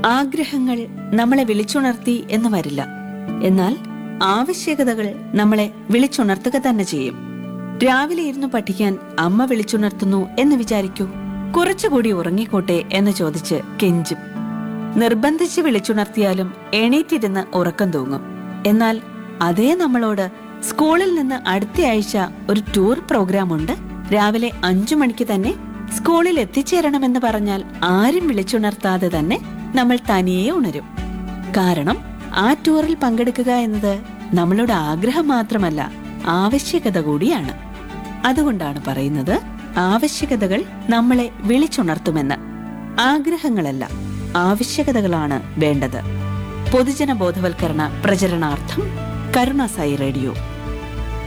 ആഗ്രഹങ്ങൾ നമ്മളെ വിളിച്ചുണർത്തി എന്ന് വരില്ല എന്നാൽ ആവശ്യകതകൾ നമ്മളെ വിളിച്ചുണർത്തുക തന്നെ ചെയ്യും രാവിലെ ഇരുന്ന് പഠിക്കാൻ അമ്മ വിളിച്ചുണർത്തുന്നു എന്ന് വിചാരിക്കൂ കുറച്ചുകൂടി ഉറങ്ങിക്കോട്ടെ എന്ന് ചോദിച്ച് കെഞ്ചും നിർബന്ധിച്ച് വിളിച്ചുണർത്തിയാലും എണീറ്റിരുന്ന് ഉറക്കം തൂങ്ങും എന്നാൽ അതേ നമ്മളോട് സ്കൂളിൽ നിന്ന് അടുത്ത ആഴ്ച ഒരു ടൂർ പ്രോഗ്രാം ഉണ്ട് രാവിലെ അഞ്ചു മണിക്ക് തന്നെ സ്കൂളിൽ എത്തിച്ചേരണമെന്ന് പറഞ്ഞാൽ ആരും വിളിച്ചുണർത്താതെ തന്നെ നമ്മൾ തനിയെ ഉണരും കാരണം ആ ടൂറിൽ പങ്കെടുക്കുക എന്നത് നമ്മളുടെ ആഗ്രഹം മാത്രമല്ല ആവശ്യകത കൂടിയാണ് അതുകൊണ്ടാണ് പറയുന്നത് ആവശ്യകതകൾ നമ്മളെ വിളിച്ചുണർത്തുമെന്ന് ആഗ്രഹങ്ങളല്ല ആവശ്യകതകളാണ് വേണ്ടത് പൊതുജന ബോധവൽക്കരണ പ്രചരണാർത്ഥം കരുണാസായി റേഡിയോ